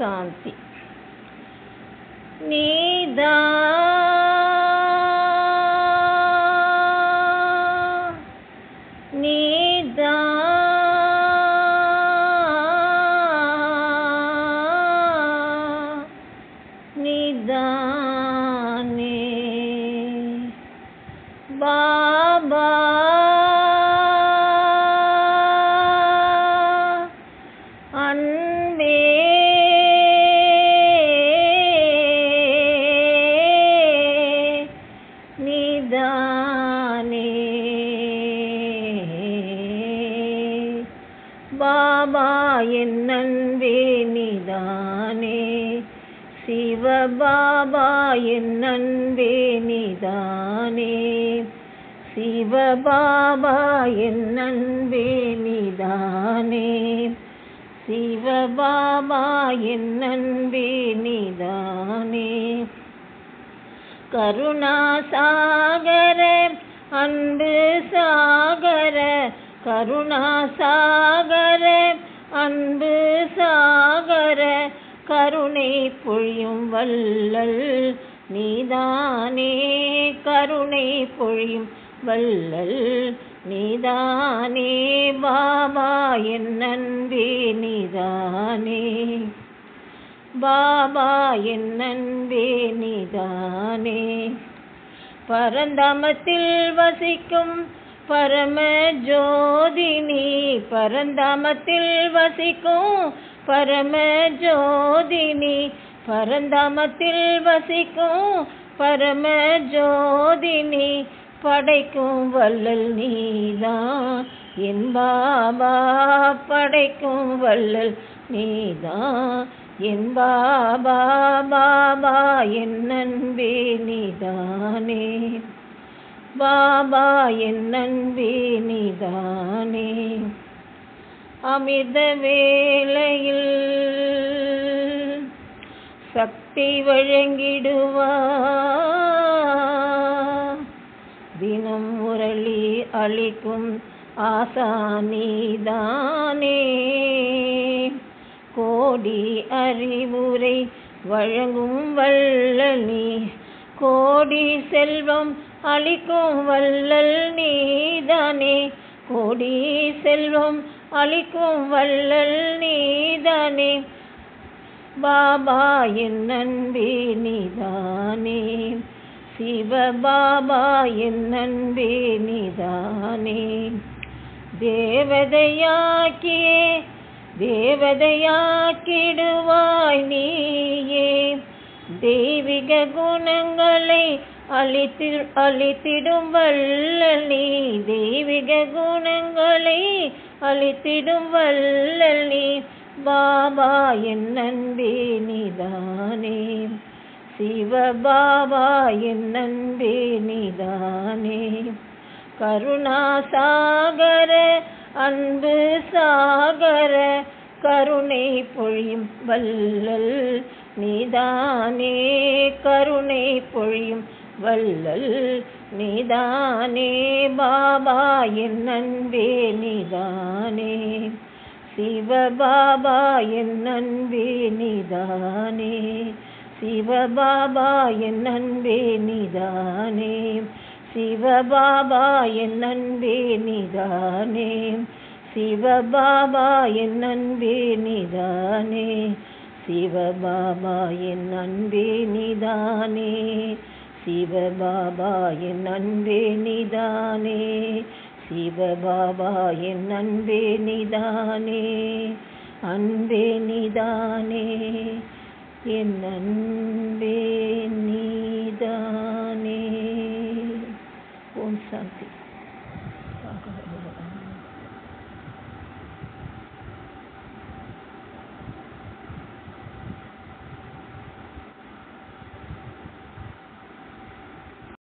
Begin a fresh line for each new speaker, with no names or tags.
சாந்தி நீதா நீதா நீதானே பாபா அன்பே நீதானே பாபா என் அன்பே நீதானே சிவபாபா என் அன்பே நீதானே சிவபாபா என் அன்பே நீதானே சிவபாபா என் அன்பே நீதானே கருணா சாகர அன்பு சாகர கருணா சாகர அன்பு சாகர கருணை பொழியும் வள்ளல் நீதானே கருணை பொழியும் வள்ளல் நீதானே பாபா என் அன்பே நீதானே பாபா என் அன்பே நீதானே பரந்தமத்தில் வசிக்கும் பரம ஜோதினி பரந்தமத்தில் வசிக்கும் பரம ஜோதினி பரந்தமத்தில் வசிக்கும் பரம ஜோதினி படைக்கும் வள்ளல் நீதான் என் பாபா படைக்கும் வள்ளல் நீதான் என் பாபா பாபா என் அன்பே நீதானே பாபா என் அன்பே நீதானே அமிர்த வேளையில் சக்தி வழங்கிடுவா தினம் முரளி அளிக்கும் ஆசா நீதானே கோடி அறிவுரை வழங்கும் வள்ளல் நீ கோடி செல்வம் அளிக்கும் வள்ளல் நீதானே கோடி செல்வம் அளிக்கும் வள்ளல் நீதானே பாபா என் அன்பே நீதானே சிவ பாபா என் அன்பே நீதானே தேவதையாக்கியே தேவதையாக்கிடுவாய் நீயே தெய்வீக குணங்களை அளித்தி அளித்திடும் வள்ளல் நீ தெய்வீக குணங்களை அளித்திடும் வள்ளல் நீ பாபா என் அன்பே நீதானே சிவ பாபா என் அன்பே நீதானே கருணா சாகர அன்பு சாகர கருணை பொழியும் வள்ளல் நீதானே கருணை பொழியும் வள்ளல் நீதானே பாபா என் அன்பே நீதானே சிவ பாபா என் அன்பே நீதானே சிவ பாபா என் அன்பே நீதானே சிவ பாபா என் அன்பே நீதானே சிவ பாபா என் அன்பே நீதானே சிவ பாபா என் அன்பே நீதானே சிவ பாபா என் அன்பே நீதானே சிவ பாபா என் அன்பே நீதானே அன்பே நீதானே என் அன்பே